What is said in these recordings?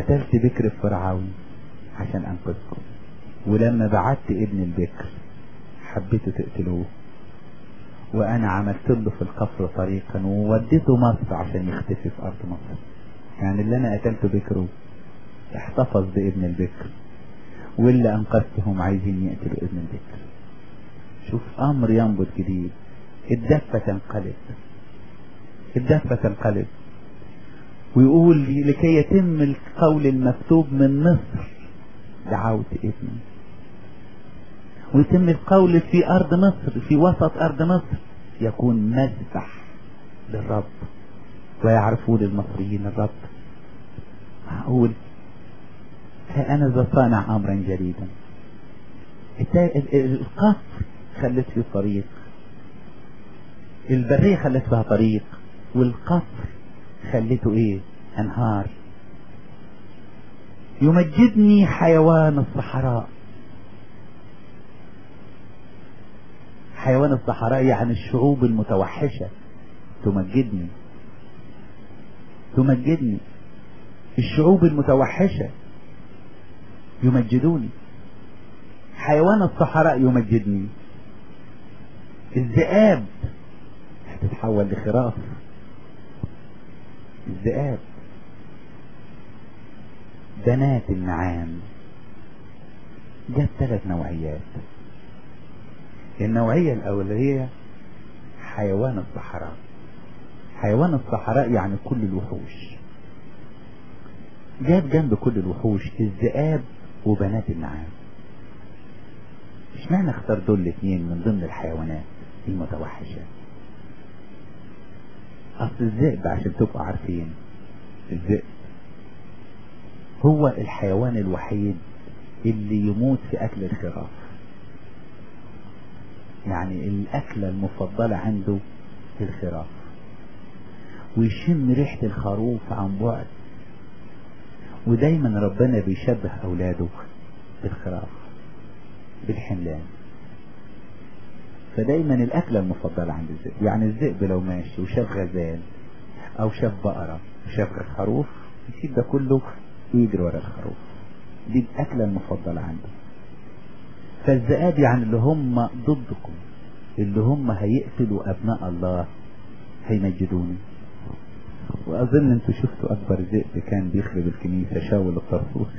قتلت بكر فرعون عشان انقذكم ولما بعت ابن البكر حبيتوا تقتلوه وانا عملت له في القفر طريقا ووديته مصر عشان يختفي في ارض مصر يعني اللي انا قتلته بكره احتفظ بابن البكر واللي انقذتهم عايزين يقتلوا ابن البكر شوف امر ينبض جديد الدفة تنقلب الدفة تنقلب ويقول لكي يتم القول المكتوب من مصر دعوت ابني ويتم القول في أرض مصر في وسط أرض مصر يكون مذبح للرب ويعرفون المصريين الرب معقول فأنا ذا صانع أمرا جديدا القصر خلت فيه طريق البرية خلت فيها طريق والقصر خلته ايه انهار يمجدني حيوان الصحراء حيوان الصحراء يعني الشعوب المتوحشة تمجدني تمجدني الشعوب المتوحشة يمجدوني حيوان الصحراء يمجدني الذئاب هتتحول لخراف الذئاب بنات النعام جت ثلاث نوعيات النوعية الأولية حيوان الصحراء حيوان الصحراء يعني كل الوحوش جاب جنب كل الوحوش الذئاب وبنات النعام اشمعنى اختار دول الاثنين من ضمن الحيوانات المتوحشة اصل الذئب عشان تبقوا عارفين الذئب هو الحيوان الوحيد اللي يموت في اكل الخراف يعني الاكلة المفضلة عنده الخراف ويشم ريحة الخروف عن بعد ودايما ربنا بيشبه اولاده بالخراف بالحملان فدايما الاكلة المفضلة عند الذئب يعني الذئب لو ماشي وشاف غزال او شاف بقرة وشاف خروف يسيب ده كله ويجري ورا الخروف دي الاكلة المفضلة عنده فالذئاب يعني اللي هم ضدكم اللي هم هيقتلوا ابناء الله هيمجدوني واظن انتوا شفتوا اكبر ذئب كان بيخرب الكنيسة شاول الطرطوسي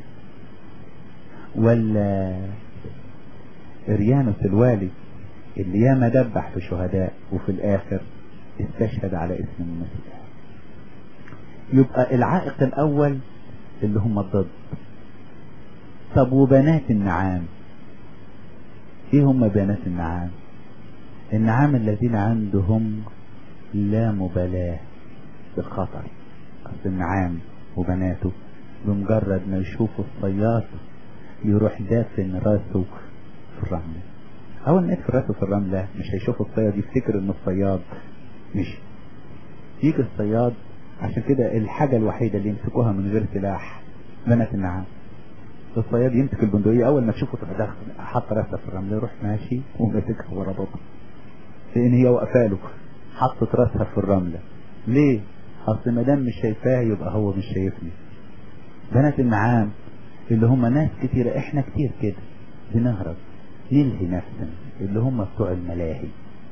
ولا اريانوس الوالي اللي ياما دبح في شهداء وفي الاخر استشهد على اسم المسيح يبقى العائق الاول اللي هم الضد طب وبنات النعام ايه هم بنات النعام النعام الذين عندهم لا مبالاة بالخطر اصل النعام وبناته بمجرد ما يشوفوا الصياد يروح دافن راسه في الرملة اول ما يدفن راسه في الرملة مش هيشوف الصياد يفتكر ان الصياد مش يجي الصياد عشان كده الحاجة الوحيدة اللي يمسكوها من غير سلاح بنات النعام الصياد يمسك البندقية اول ما تشوفه تبقى داخل حط راسها في الرملة يروح ماشي وماسكها ورا بطنه لان هي واقفاله حطت راسها في الرملة ليه اصل ما دام مش شايفاه يبقى هو مش شايفني بنات النعام اللي هم ناس كتيرة احنا كتير كده بنهرب نلهي نفسنا اللي هم بتوع الملاهي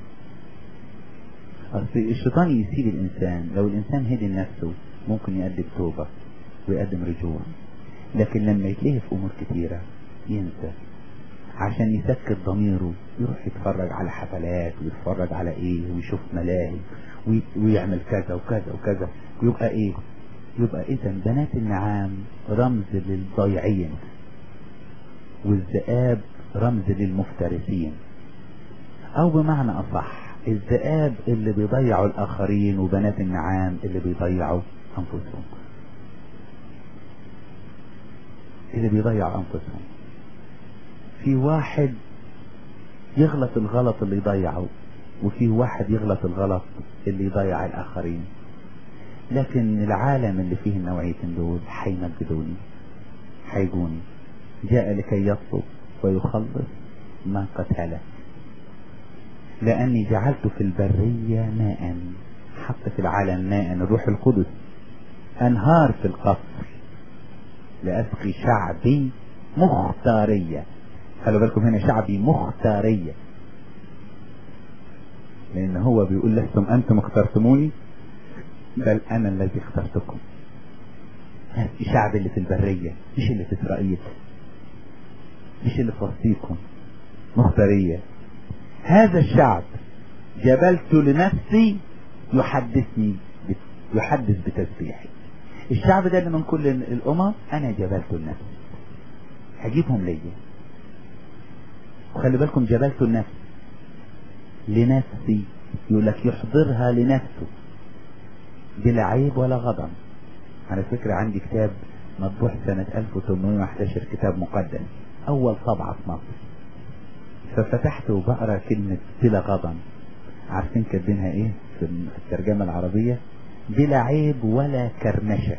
اصل الشيطان يسيب الانسان لو الانسان هدي نفسه ممكن يقدم توبة ويقدم رجوع لكن لما يتلهي في امور كتيرة ينسى عشان يسكت ضميره يروح يتفرج على حفلات ويتفرج على ايه ويشوف ملاهي ويعمل كذا وكذا وكذا يبقى ايه يبقى اذا بنات النعام رمز للضيعين والذئاب رمز للمفترسين او بمعنى اصح الذئاب اللي بيضيعوا الاخرين وبنات النعام اللي بيضيعوا انفسهم اللي بيضيعوا انفسهم في واحد يغلط الغلط اللي يضيعه وفي واحد يغلط الغلط اللي يضيع الاخرين لكن العالم اللي فيه النوعيتين دول حيمجدوني حيجوني جاء لكي يطلب ويخلص ما قد هلك لاني جعلت في البرية ماء حط في العالم ماء الروح القدس انهار في القصر لأسقي شعبي مختارية خلوا بالكم هنا شعبي مختارية لأن هو بيقول لستم أنتم اخترتموني بل أنا الذي اخترتكم الشعب اللي في البرية مش اللي في إسرائيل مش اللي في وسطيكم مختارية هذا الشعب جبلت لنفسي يحدثني يحدث بتسبيحي الشعب ده اللي من كل الأمم أنا جبلته لنفسي هجيبهم ليا وخلي بالكم جبلته لنفسي لنفسي يقول لك يحضرها لنفسه بلا عيب ولا غضب على فكرة عندي كتاب مطبوع سنة 1811 كتاب مقدس أول طبعة في مصر ففتحت وبقرا كلمة بلا غضب عارفين كاتبينها ايه في الترجمة العربية بلا عيب ولا كرمشة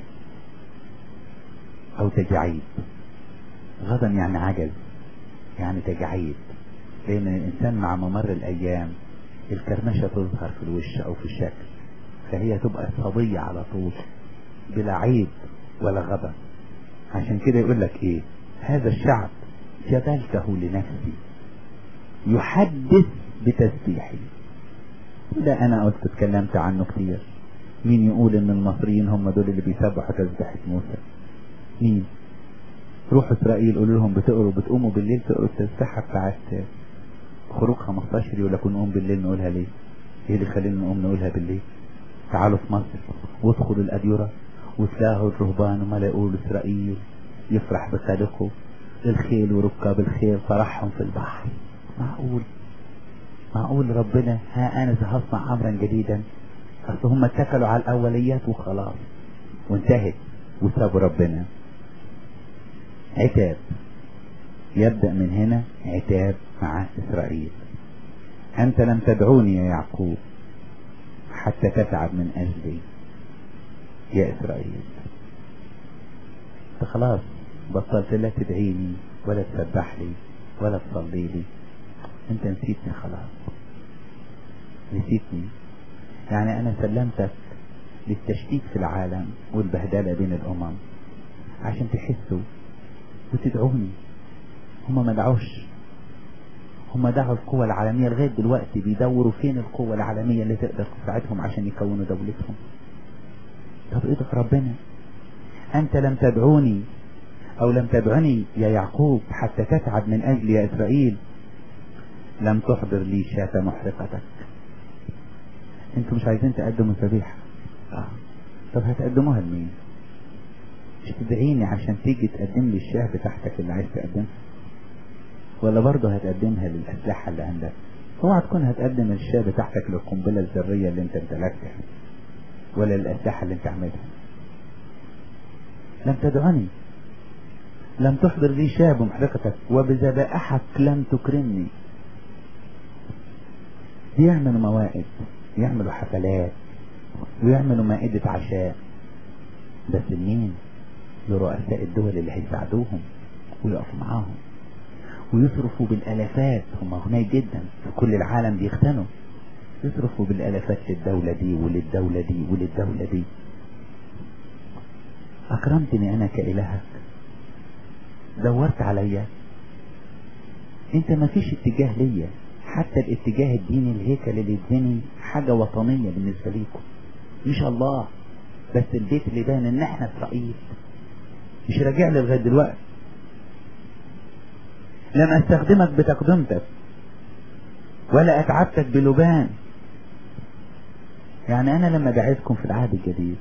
او تجاعيد غضب يعني عجز يعني تجاعيد لان الانسان مع ممر الايام الكرمشة تظهر في الوش او في الشكل فهي تبقى صبية على طول بلا عيب ولا غضب عشان كده يقول لك ايه هذا الشعب جبلته لنفسي يحدث بتسبيحي ده انا قلت اتكلمت عنه كتير مين يقول ان المصريين هم دول اللي بيسبحوا تسبيحة موسى مين روحوا اسرائيل قولوا لهم بتقروا بتقوموا بالليل تقروا التسبيحة بتاعت خروج 15 يقول لكم نقوم بالليل نقولها ليه ايه اللي خلينا نقوم نقولها بالليل تعالوا في مصر وادخلوا الاديرة وتلاقوا الرهبان وما يقولوا اسرائيل يفرح بخالقه الخيل وركاب الخيل فرحهم في البحر معقول معقول ربنا ها انا سهصنع امرا جديدا اصل هم اتكلوا على الاوليات وخلاص وانتهت وسابوا ربنا عتاب يبدأ من هنا عتاب مع اسرائيل انت لم تدعوني يا يعقوب حتى تتعب من اجلي يا اسرائيل انت خلاص بطلت لا تدعيني ولا تسبح لي ولا تصلي لي انت نسيتني خلاص نسيتني يعني انا سلمتك للتشتيت في العالم والبهدلة بين الامم عشان تحسوا وتدعوني هما ما دعوش هما دعوا القوة العالمية لغاية دلوقتي بيدوروا فين القوة العالمية اللي تقدر تساعدهم عشان يكونوا دولتهم طب ادعوا ربنا انت لم تدعوني او لم تدعني يا يعقوب حتى تتعب من اجل يا اسرائيل لم تحضر لي شاة محرقتك انتوا مش عايزين تقدموا ذبيحة اه طب هتقدموها لمين مش تدعيني عشان تيجي تقدم لي الشاه بتاعتك اللي عايز تقدمها ولا برضه هتقدمها للأسلحة اللي عندك اوعى تكون هتقدم الشاه بتاعتك للقنبلة الذرية اللي انت امتلكتها ولا للأسلحة اللي انت عاملها لم تدعني لم تحضر لي شاه بمحرقتك وبذبائحك لم تكرمني بيعملوا موائد يعملوا حفلات ويعملوا مائدة عشاء بس لمين لرؤساء الدول اللي هيساعدوهم ويقفوا معاهم ويصرفوا بالالافات هم هناك جدا في كل العالم بيختنوا يصرفوا بالالافات للدولة دي وللدولة دي وللدولة دي اكرمتني انا كالهك دورت عليا انت ما فيش اتجاه ليا حتى الاتجاه الديني الهيكل اللي اتبني حاجة وطنية بالنسبة ليكم مش الله بس البيت اللي باين ان احنا اسرائيل مش راجع لي لغايه دلوقتي لم استخدمك بتقدمتك ولا اتعبتك بلبان يعني انا لما دعيتكم في العهد الجديد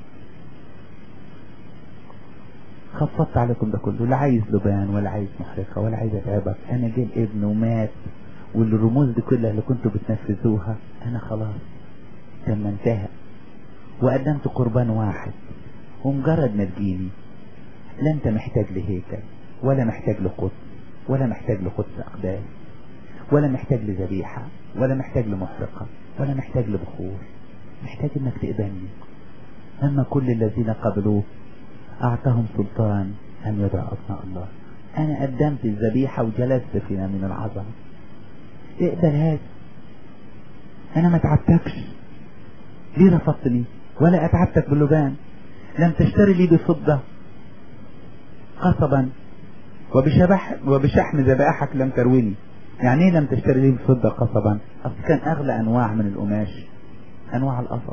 خفضت عليكم ده كله لا عايز لبان ولا عايز محرقة ولا عايز اتعبك انا جه الابن ومات والرموز دي كلها اللي كنتوا بتنفذوها انا خلاص تم انتهى وقدمت قربان واحد ومجرد ما تجيني لا انت محتاج لهيكل ولا محتاج لقدس ولا محتاج لقدس اقدام ولا محتاج لذبيحة ولا محتاج لمحرقة ولا محتاج لبخور محتاج انك تقبلني اما كل الذين قبلوه اعطاهم سلطان ان يدعو ابناء الله انا قدمت الذبيحة وجلست فينا من العظمة اقبل هذا انا ما تعبتكش ليه رفضتني ولا اتعبتك باللبان لم تشتري لي بفضة قصبا وبشبح وبشحم ذبائحك لم ترويني يعني ايه لم تشتري لي بفضة قصبا اصل كان اغلى انواع من القماش انواع القصب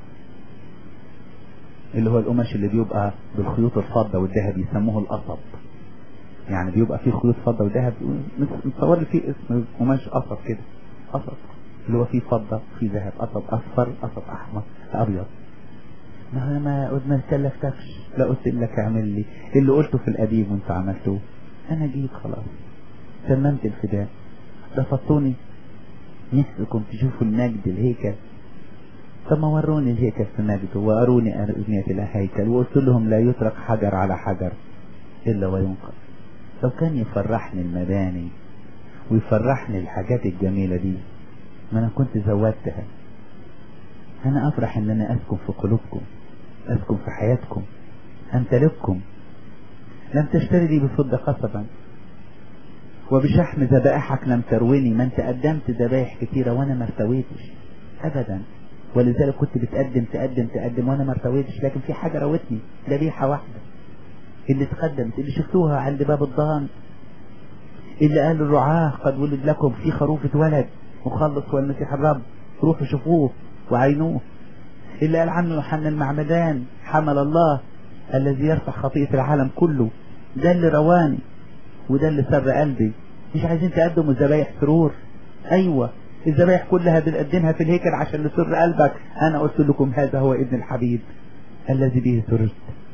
اللي هو القماش اللي بيبقى بالخيوط الفضة والذهب يسموه القصب يعني بيبقى فيه خيوط فضة وذهب متصور فيه اسم قماش قصب كده قصب اللي هو فيه فضة فيه ذهب قصب اصفر قصب احمر ابيض ما ما قلت ما كلفتكش لا قلت لك اعمل لي اللي قلته في القديم وانت عملتوه انا جيت خلاص تممت الفداء رفضتوني نفسكم تشوفوا المجد الهيكل طب ما وروني الهيكل في مجده واروني ابنية الهيكل وقلت لهم لا يترك حجر على حجر الا وينقذ لو كان يفرحني المباني ويفرحني الحاجات الجميلة دي ما انا كنت زودتها انا افرح ان انا اسكن في قلوبكم اسكن في حياتكم امتلككم لم تشتري لي بفضة قصبا وبشحم ذبائحك لم ترويني ما انت قدمت ذبائح كتيرة وانا ما ارتويتش ابدا ولذلك كنت بتقدم تقدم تقدم وانا ما ارتويتش لكن في حاجة روتني ذبيحة واحدة اللي تقدمت اللي شفتوها عند باب الضان اللي قال الرعاة قد ولد لكم في خروف اتولد مخلص هو المسيح الرب روحوا شوفوه وعينوه اللي قال عنه يوحنا المعمدان حمل الله الذي يرفع خطيئة العالم كله ده اللي رواني وده اللي سر قلبي مش عايزين تقدموا ذبايح سرور ايوه الذبايح كلها بنقدمها في الهيكل عشان نسر قلبك انا قلت لكم هذا هو ابن الحبيب الذي به سررت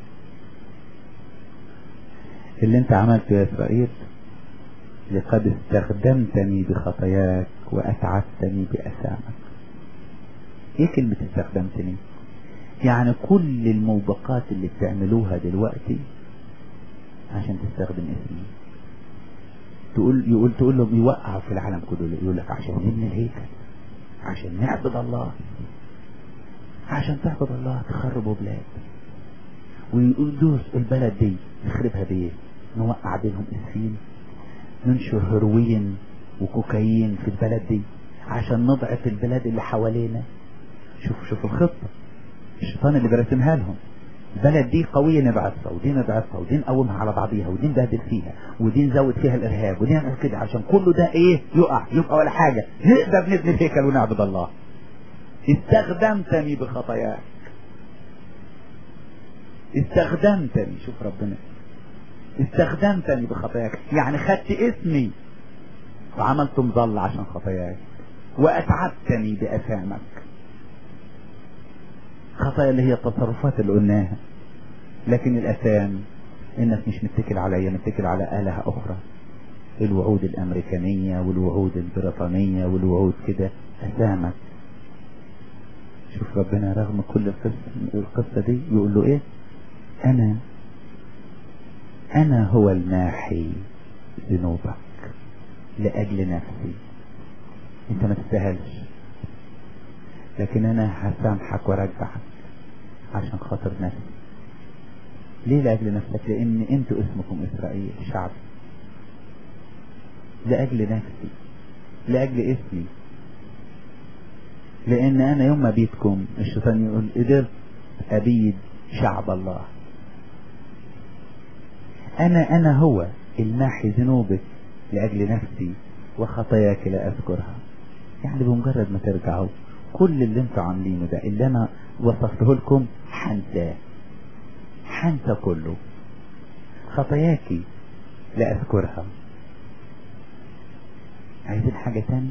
اللي انت عملته يا اسرائيل لقد استخدمتني بخطاياك واتعبتني باثامك ايه كلمة استخدمتني يعني كل الموبقات اللي بتعملوها دلوقتي عشان تستخدم اسمي تقول يقول تقول لهم يوقعوا في العالم كله يقول لك عشان نبني الهيكل عشان نعبد الله عشان تعبد الله تخربوا بلاد ويدوس البلد دي نخربها بايه نوقع بينهم اسفين ننشر هيروين وكوكايين في البلد دي عشان نضعف البلاد اللي حوالينا شوف شوف الخطة الشيطان اللي برسمها لهم البلد دي قوية نبعثها ودي نضعفها ودي نقومها على بعضيها ودي نبهدل فيها ودي نزود فيها الارهاب ودي نعمل كده عشان كله ده ايه يقع يبقى ولا حاجة نقدر نبني الهيكل ونعبد الله استخدمتني بخطاياك استخدمتني شوف ربنا استخدمتني بخطاياك يعني خدت اسمي وعملت مظلة عشان خطاياك واتعبتني باثامك خطايا اللي هي التصرفات اللي قلناها لكن الاثام انك مش متكل عليا متكل على آلهة اخرى الوعود الامريكانية والوعود البريطانية والوعود كده اثامك شوف ربنا رغم كل القصة, القصة دي يقول له ايه انا انا هو الماحي ذنوبك لاجل نفسي انت ما تستاهلش لكن انا هسامحك وارجعك عشان خاطر نفسي ليه لاجل نفسك لان انتوا اسمكم اسرائيل شعب لاجل نفسي لاجل اسمي لان انا يوم ما بيتكم الشيطان يقول قدرت ابيد شعب الله انا انا هو الماحي ذنوبك لاجل نفسي وخطاياك لا اذكرها يعني بمجرد ما ترجعوا كل اللي انتوا عاملينه ده اللي انا وصفته لكم حنساه حنسى كله خطاياكي لا اذكرها عايزين حاجة تاني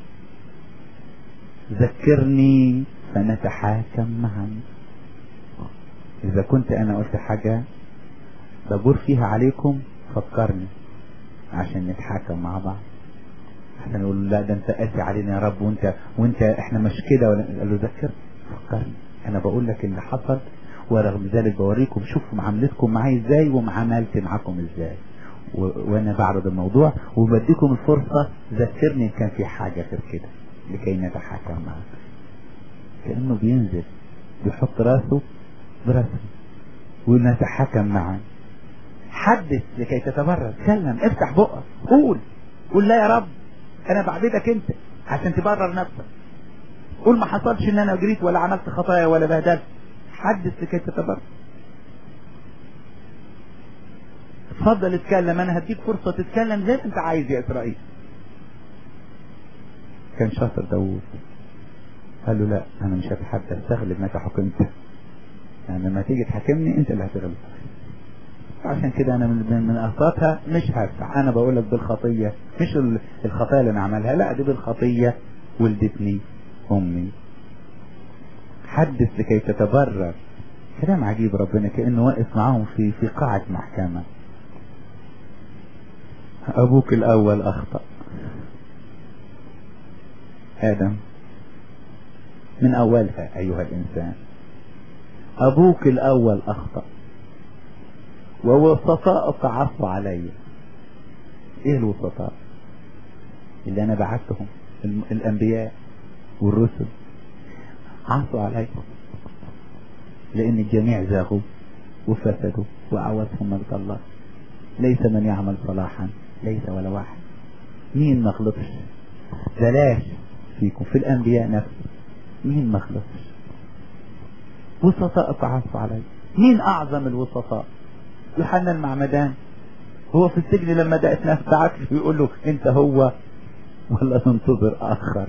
ذكرني فنتحاكم معا اذا كنت انا قلت حاجة بجور فيها عليكم فكرني عشان نتحاكم مع بعض احنا نقول لا ده انت قاسي علينا يا رب وانت وانت احنا مش كده ولا قال له ذكر فكرني انا بقول لك اللي حصل ورغم ذلك بوريكم شوفوا معاملتكم معايا ازاي ومعاملتي معاكم ازاي و... وانا بعرض الموضوع وبديكم الفرصة ذكرني كان في حاجة غير كده لكي نتحاكم معك كأنه بينزل بيحط راسه براسه ونتحاكم معا حدث لكي تتبرر تكلم افتح بقك قول قول لا يا رب انا بعبدك انت عشان تبرر نفسك قول ما حصلش ان انا جريت ولا عملت خطايا ولا بهدلت حدث لكي تتبرر اتفضل اتكلم انا هديك فرصة تتكلم زي ما انت عايز يا اسرائيل كان شاطر داوود قال له لا انا مش هتحدى استغلب متى حكمت يعني لما تيجي تحاكمني انت اللي هتغلب عشان كده انا من من اقساطها مش هفتح انا بقول لك بالخطيه مش ال- الخطايا اللي انا عملها لا دي بالخطيه ولدتني امي حدث لكي تتبرر كلام عجيب ربنا كانه واقف معاهم في في قاعه محكمه ابوك الاول اخطا ادم من اولها ايها الانسان ابوك الاول اخطأ ووسطاءك عصوا علي ايه الوسطاء اللي انا بعثتهم الم- الانبياء والرسل عصوا علي لان الجميع زاغوا وفسدوا وعوزهم مجد الله ليس من يعمل صلاحا ليس ولا واحد مين ما غلطش بلاش فيكم في الانبياء نفسه مين ما غلطش وسطاء عصوا علي مين اعظم الوسطاء يوحنا المعمدان هو في السجن لما دقت ناس بعت له يقول له انت هو ولا تنتظر اخر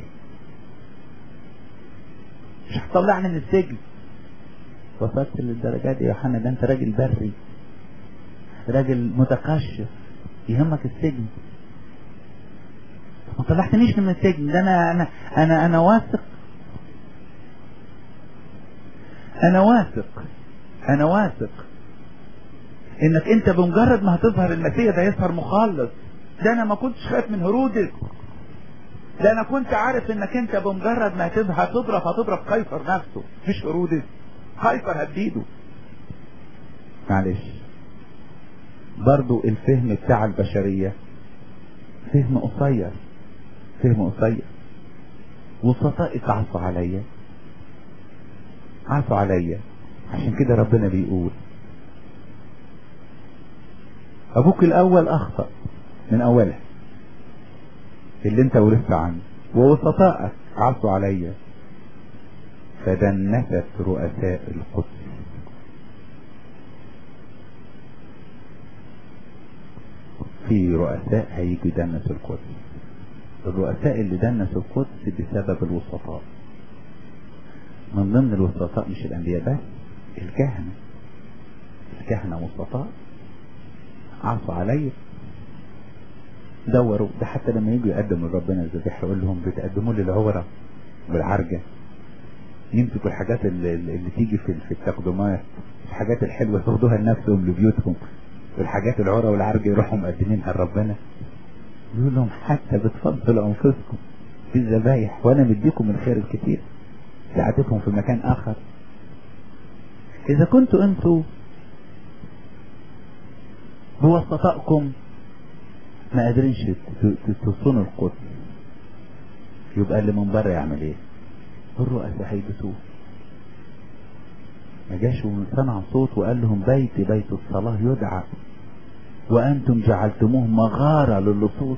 مش هتطلعني من السجن وصلت للدرجة دي يا يوحنا ده انت راجل بري راجل متقشف يهمك السجن ما طلعتنيش من السجن ده انا انا انا انا واثق انا واثق انا واثق انك انت بمجرد ما هتظهر المسيح ده يظهر مخلص ده انا ما كنتش خايف من هرودس ده انا كنت عارف انك انت بمجرد ما هتظهر هتضرب هتضرب قيصر نفسه مش هرودس قيصر هتبيده معلش برضو الفهم بتاع البشرية فهم قصير فهم قصير وسطائك عصوا عليا عصوا عليا عشان كده ربنا بيقول ابوك الاول اخطأ من اولها اللي انت ورثت عنه ووسطائك عصوا عليا فدنست رؤساء القدس في رؤساء هيجوا يدنسوا القدس الرؤساء اللي دنسوا القدس بسبب الوسطاء من ضمن الوسطاء مش الانبياء بس الكهنه الكهنه وسطاء عصوا عليا دوروا ده حتى لما يجوا يقدموا لربنا الذبيحه يقول لهم بتقدموا لي العورة والعرجة يمسكوا الحاجات اللي, اللي تيجي في في التقدمات الحاجات الحلوة ياخدوها لنفسهم لبيوتهم والحاجات العورة والعرجة يروحوا مقدمينها لربنا يقول لهم حتى بتفضلوا انفسكم في الذبايح وانا مديكم الخير الكتير ساعدتهم في مكان اخر اذا كنتوا انتوا بوسطائكم ما قادرينش تصونوا القدس يبقى اللي من بره يعمل ايه الرؤساء هيبتوه ما جاش وصنع صوت وقال لهم بيتي بيت الصلاة يدعى وانتم جعلتموه مغارة للصوص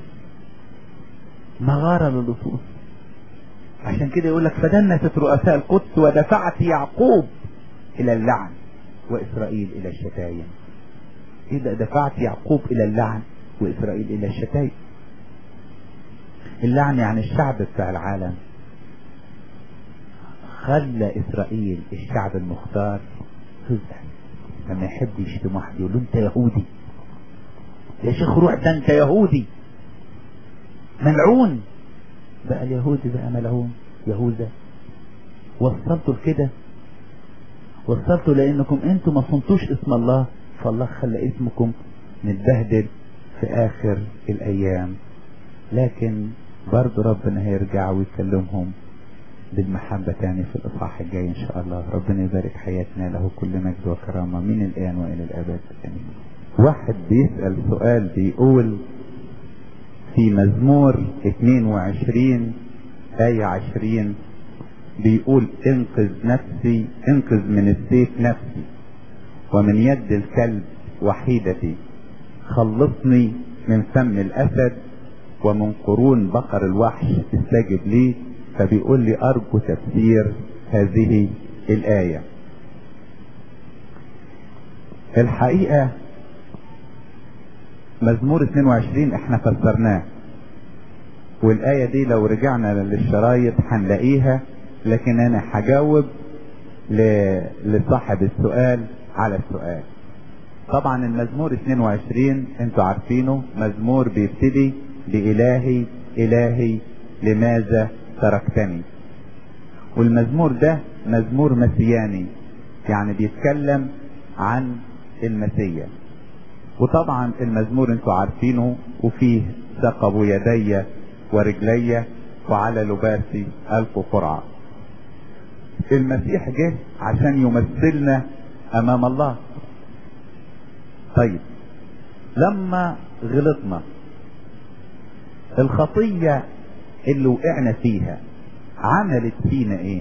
مغارة للصوص عشان كده يقول لك فدنست رؤساء القدس ودفعت يعقوب الى اللعن واسرائيل الى الشتايم اذا دفعت يعقوب الى اللعن وإسرائيل إلى الشتايم اللعن يعني الشعب بتاع العالم خلى إسرائيل الشعب المختار خزع لما يحب يشتم واحد يقول له أنت يهودي يا شيخ روح ده أنت يهودي ملعون بقى اليهودي بقى ملعون يهوذا وصلتوا لكده وصلتوا لأنكم أنتم ما صنتوش اسم الله فالله خلى اسمكم متبهدل في اخر الايام لكن برضو ربنا هيرجع ويكلمهم بالمحبة تاني في الاصحاح الجاي ان شاء الله ربنا يبارك حياتنا له كل مجد وكرامة من الان والى الابد امين واحد بيسأل سؤال بيقول في مزمور 22 آية 20 بيقول انقذ نفسي انقذ من السيف نفسي ومن يد الكلب وحيدتي خلصني من فم الأسد ومن قرون بقر الوحش استجب لي فبيقول لي أرجو تفسير هذه الآية الحقيقة مزمور 22 احنا فسرناه والآية دي لو رجعنا للشرايط هنلاقيها لكن انا هجاوب ل- لصاحب السؤال على السؤال طبعا المزمور 22 انتوا عارفينه مزمور بيبتدي بإلهي إلهي لماذا تركتني والمزمور ده مزمور مسياني يعني بيتكلم عن المسيا وطبعا المزمور انتوا عارفينه وفيه ثقب يدي ورجلي وعلى لباسي ألف قرعة المسيح جه عشان يمثلنا أمام الله طيب لما غلطنا الخطية اللي وقعنا فيها عملت فينا ايه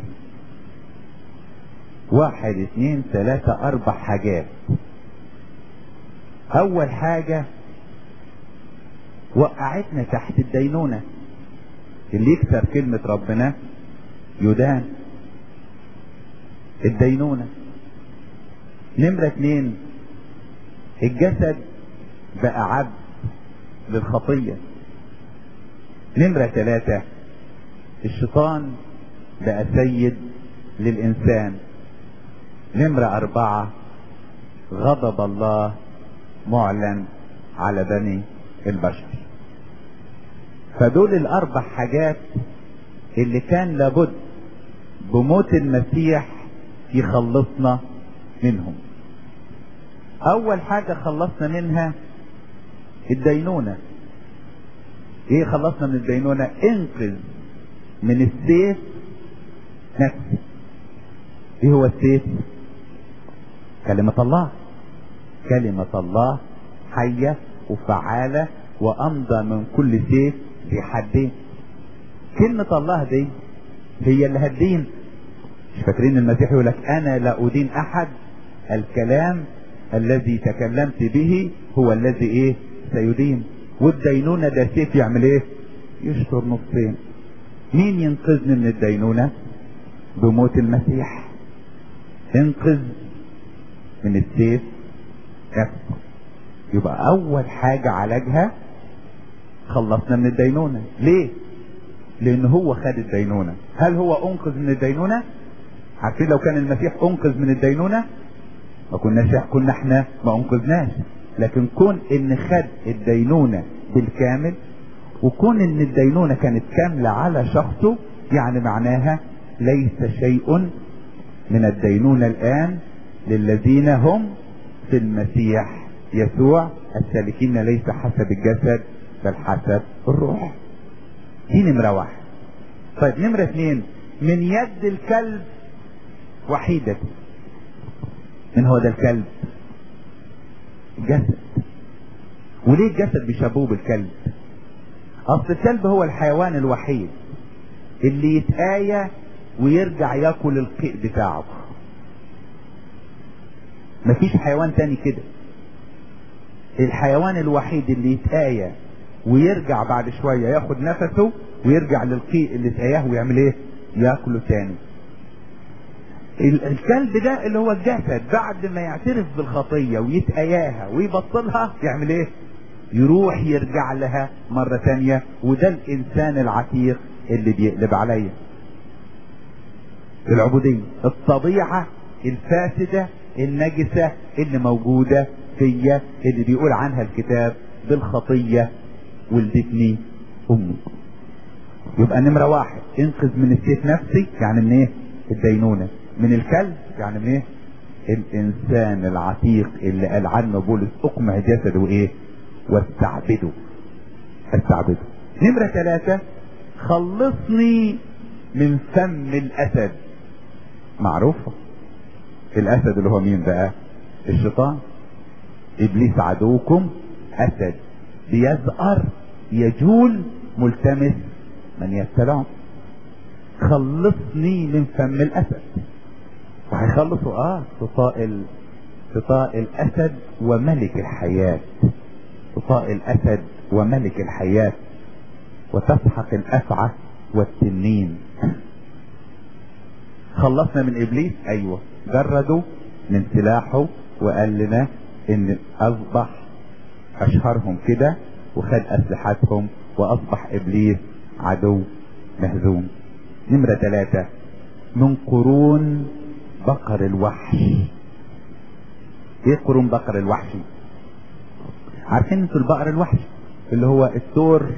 واحد اتنين تلاتة اربع حاجات اول حاجة وقعتنا تحت الدينونة اللي يكسر كلمة ربنا يدان الدينونة نمرة اتنين الجسد بقى عبد للخطية نمرة ثلاثة الشيطان بقى سيد للإنسان نمرة أربعة غضب الله معلن على بني البشر فدول الأربع حاجات اللي كان لابد بموت المسيح يخلصنا منهم أول حاجة خلصنا منها الدينونة ايه خلصنا من الدينونة انقذ من السيف نفسي ايه هو السيف كلمة الله كلمة الله حية وفعالة وامضى من كل سيف في حدين كلمة الله دي هي اللي هتدين مش فاكرين المسيح يقول لك انا لا ادين احد الكلام الذي تكلمت به هو الذي ايه سيدين والدينونة ده سيف يعمل ايه يشطر نصين مين ينقذني من الدينونة بموت المسيح انقذ من السيف نفسه يبقى اول حاجة عالجها خلصنا من الدينونة ليه لان هو خد الدينونة هل هو انقذ من الدينونة عارفين لو كان المسيح انقذ من الدينونة ما كناش كنا احنا ما انقذناش لكن كون ان خد الدينونة بالكامل وكون ان الدينونة كانت كاملة على شخصه يعني معناها ليس شيء من الدينونة الان للذين هم في المسيح يسوع السالكين ليس حسب الجسد بل حسب الروح دي نمرة واحد طيب نمرة اثنين من يد الكلب وحيدة من هو ده الكلب الجسد وليه الجسد بيشبهوه بالكلب اصل الكلب هو الحيوان الوحيد اللي يتآية ويرجع ياكل القيء بتاعه مفيش حيوان تاني كده الحيوان الوحيد اللي يتآية ويرجع بعد شوية ياخد نفسه ويرجع للقيء اللي اتآياه ويعمل ايه ياكله تاني الكلب ده اللي هو الجسد بعد ما يعترف بالخطية ويتأياها ويبطلها يعمل ايه يروح يرجع لها مرة تانية وده الانسان العتيق اللي بيقلب عليا العبودية الطبيعة الفاسدة النجسة اللي موجودة فيا اللي بيقول عنها الكتاب بالخطية ولدتني امي يبقى نمرة واحد انقذ من السيف نفسي يعني من ايه الدينونة من الكلب يعني من ايه الانسان العتيق اللي قال عنه بولس اقمع جسده ايه واستعبده استعبده نمرة ثلاثة خلصني من فم الاسد معروفة الاسد اللي هو مين بقى الشيطان ابليس عدوكم اسد بيزأر يجول ملتمس من يبتلعه خلصني من فم الاسد وهيخلصوا اه تطاء تطاء الاسد وملك الحياة تطاء الاسد وملك الحياة وتسحق الافعى والتنين خلصنا من ابليس ايوه جرده من سلاحه وقال لنا ان اصبح اشهرهم كده وخد اسلحتهم واصبح ابليس عدو مهزوم نمرة ثلاثة من قرون بقر الوحش ايه قرون بقر الوحش عارفين انتوا البقر الوحش اللي هو الثور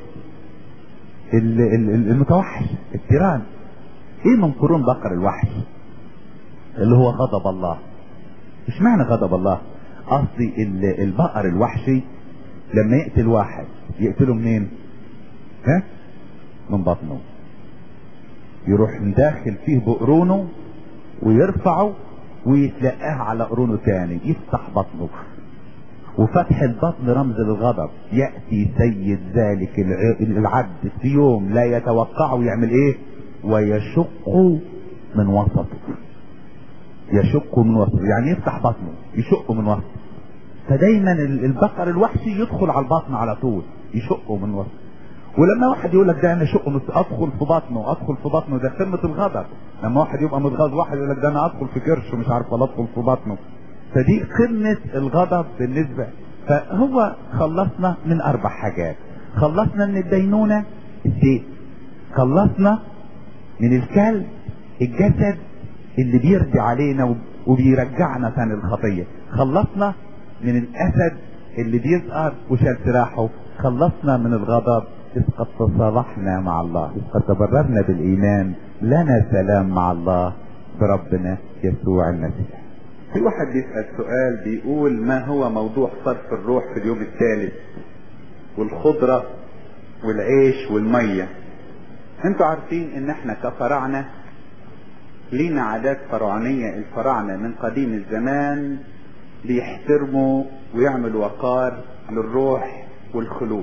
المتوحش التيران ايه من قرون بقر الوحش اللي هو غضب الله مش معنى غضب الله قصدي البقر الوحشي لما يقتل واحد يقتله منين ها من بطنه يروح داخل فيه بقرونه ويرفعه ويتلقاه على قرونه تاني يفتح بطنه وفتح البطن رمز للغضب يأتي سيد ذلك العبد في يوم لا يتوقعه يعمل ايه ويشق من وسطه يشق من وسطه يعني يفتح بطنه يشق من وسطه فدايما البقر الوحشي يدخل على البطن على طول يشقه من وسطه ولما واحد يقول لك ده انا شق ادخل في بطنه ادخل في بطنه ده قمه الغضب لما واحد يبقى متغاظ واحد يقول لك ده انا ادخل في كرشه مش عارف ولا ادخل في بطنه فدي قمه الغضب بالنسبه فهو خلصنا من اربع حاجات خلصنا من الدينونه الزيت خلصنا من الكلب الجسد اللي بيرجع علينا وبيرجعنا ثاني الخطيه خلصنا من الاسد اللي بيزقر وشال سراحه خلصنا من الغضب إذ قد تصالحنا مع الله إذ قد تبررنا بالإيمان لنا سلام مع الله بربنا يسوع المسيح في واحد بيسأل سؤال بيقول ما هو موضوع صرف الروح في اليوم الثالث والخضرة والعيش والمية انتوا عارفين ان احنا كفراعنة لينا عادات فرعونية الفراعنة من قديم الزمان بيحترموا ويعملوا وقار للروح والخلود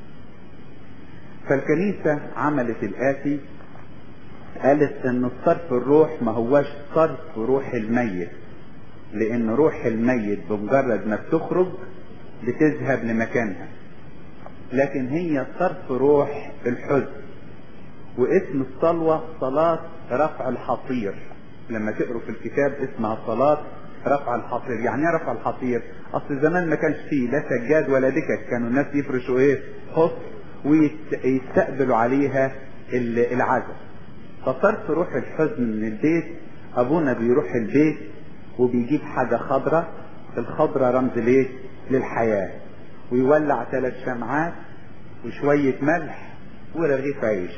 فالكنيسة عملت الآتي قالت ان صرف الروح ما هوش صرف روح الميت لان روح الميت بمجرد ما بتخرج بتذهب لمكانها لكن هي صرف روح الحزن واسم الصلوة صلاة رفع الحصير لما تقروا في الكتاب اسمها صلاة رفع الحصير يعني ايه رفع الحصير اصل زمان ما كانش فيه لا سجاد ولا دكك كانوا الناس يفرشوا ايه حصر ويستقبلوا عليها العزاء فصرف روح الحزن من البيت ابونا بيروح البيت وبيجيب حاجة خضرة الخضرة رمز ليه للحياة ويولع ثلاث شمعات وشوية ملح ورغيف عيش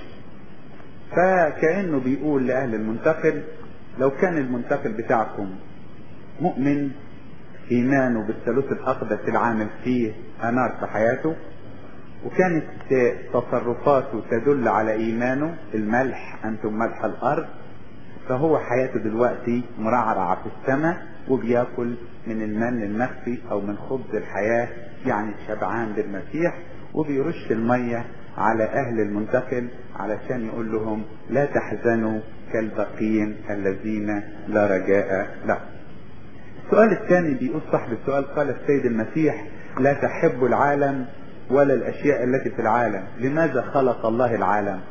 فكأنه بيقول لأهل المنتقل لو كان المنتقل بتاعكم مؤمن إيمانه بالثالوث الأقدس العامل فيه أنار في حياته وكانت تصرفاته تدل على إيمانه الملح أنتم ملح الأرض فهو حياته دلوقتي مرعرعة في السماء وبياكل من المن المخفي أو من خبز الحياة يعني شبعان بالمسيح وبيرش المية على أهل المنتقل علشان يقول لهم لا تحزنوا كالبقين الذين لا رجاء لهم السؤال الثاني بيقول صاحب السؤال قال السيد المسيح لا تحب العالم ولا الأشياء التي في العالم لماذا خلق الله العالم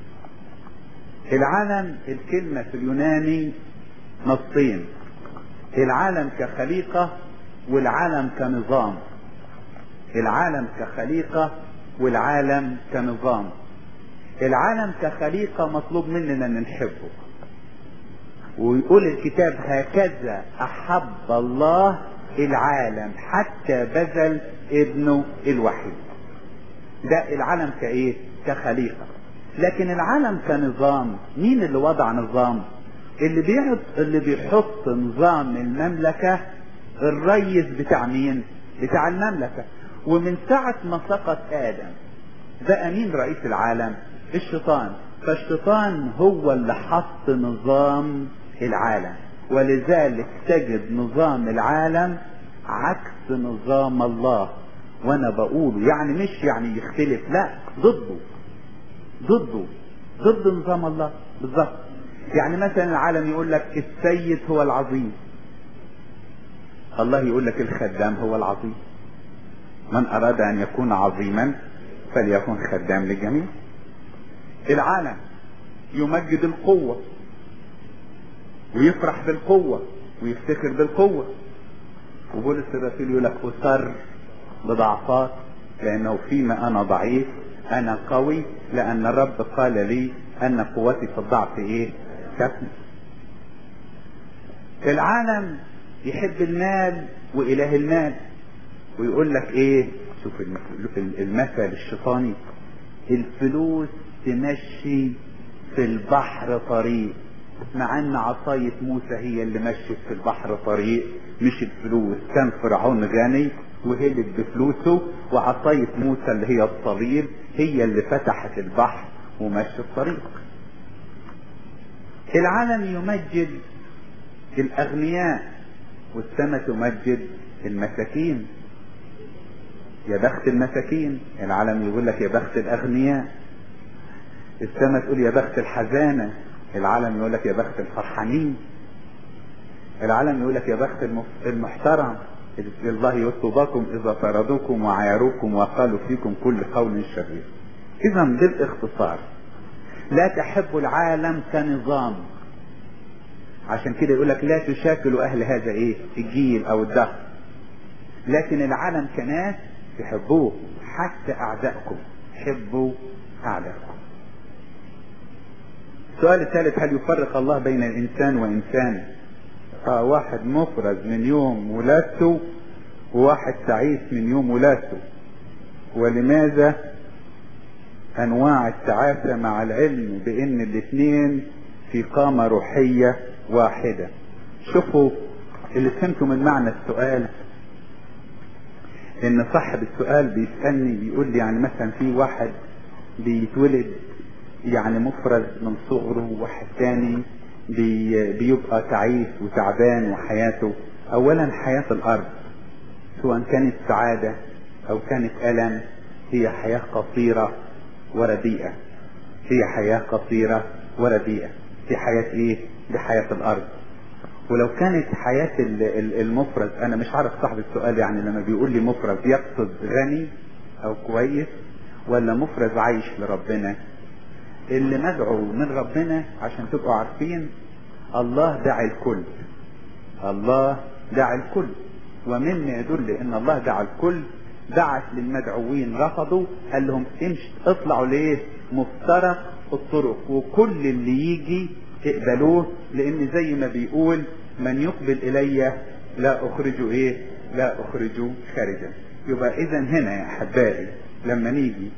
العالم الكلمة في اليوناني نصين العالم كخليقة والعالم كنظام العالم كخليقة والعالم كنظام العالم كخليقة مطلوب مننا ان نحبه ويقول الكتاب هكذا احب الله العالم حتى بذل ابنه الوحيد ده العالم كايه كخليقة لكن العالم كنظام مين اللي وضع نظام اللي بيحط اللي بيحط نظام المملكة الريس بتاع مين بتاع المملكة ومن ساعة ما سقط آدم بقى مين رئيس العالم الشيطان فالشيطان هو اللي حط نظام العالم ولذلك تجد نظام العالم عكس نظام الله وانا بقوله يعني مش يعني يختلف لا ضده ضده ضد نظام الله بالظبط يعني مثلا العالم يقول لك السيد هو العظيم الله يقول لك الخدام هو العظيم من اراد ان يكون عظيما فليكن خدام للجميع العالم يمجد القوة ويفرح بالقوة ويفتخر بالقوة وبولس الرسول يقول لك أسر بضعفات لأنه فيما أنا ضعيف أنا قوي لأن الرب قال لي أن قوتي في الضعف إيه؟ كفن العالم يحب المال وإله المال ويقول لك إيه؟ شوف المثل الشيطاني الفلوس تمشي في البحر طريق مع ان عصاية موسى هي اللي مشت في البحر طريق مش الفلوس كان فرعون غني وهلب بفلوسه وعصاية موسى اللي هي الصليب هي اللي فتحت البحر ومشي الطريق العالم يمجد الاغنياء والسماء تمجد المساكين يا بخت المساكين العالم يقول لك يا بخت الاغنياء السماء تقول يا بخت الحزانة العالم يقول لك يا بخت الفرحانين العالم يقول لك يا بخت المحترم الله يطلبكم اذا طردوكم وعايروكم وقالوا فيكم كل قول شرير اذا بالاختصار لا تحب العالم كنظام عشان كده يقول لك لا تشاكلوا اهل هذا ايه الجيل او الدهر لكن العالم كناس تحبوه حتى اعدائكم حبوا اعدائكم السؤال الثالث هل يفرق الله بين الانسان وانسان آه واحد مفرز من يوم ولادته وواحد تعيس من يوم ولادته ولماذا انواع التعاسة مع العلم بان الاثنين في قامة روحية واحدة شوفوا اللي فهمتوا من معنى السؤال ان صاحب السؤال بيسألني بيقول لي يعني مثلا في واحد بيتولد يعني مفرز من صغره وواحد تاني بي بيبقى تعيس وتعبان وحياته اولا حياة الارض سواء كانت سعادة او كانت الم هي حياة قصيرة ورديئة هي حياة قصيرة ورديئة دي حياة ايه دي حياة الارض ولو كانت حياة المفرز انا مش عارف صاحب السؤال يعني لما بيقول لي مفرز يقصد غني او كويس ولا مفرز عايش لربنا اللي مدعو من ربنا عشان تبقوا عارفين الله دعا الكل الله دعا الكل ومما يدل ان الله دعا الكل بعث للمدعوين رفضوا قال لهم امشوا اطلعوا ليه مفترق الطرق وكل اللي يجي اقبلوه لان زي ما بيقول من يقبل الي لا اخرجه ايه لا اخرجه خارجا يبقى اذا هنا يا احبائي لما نيجي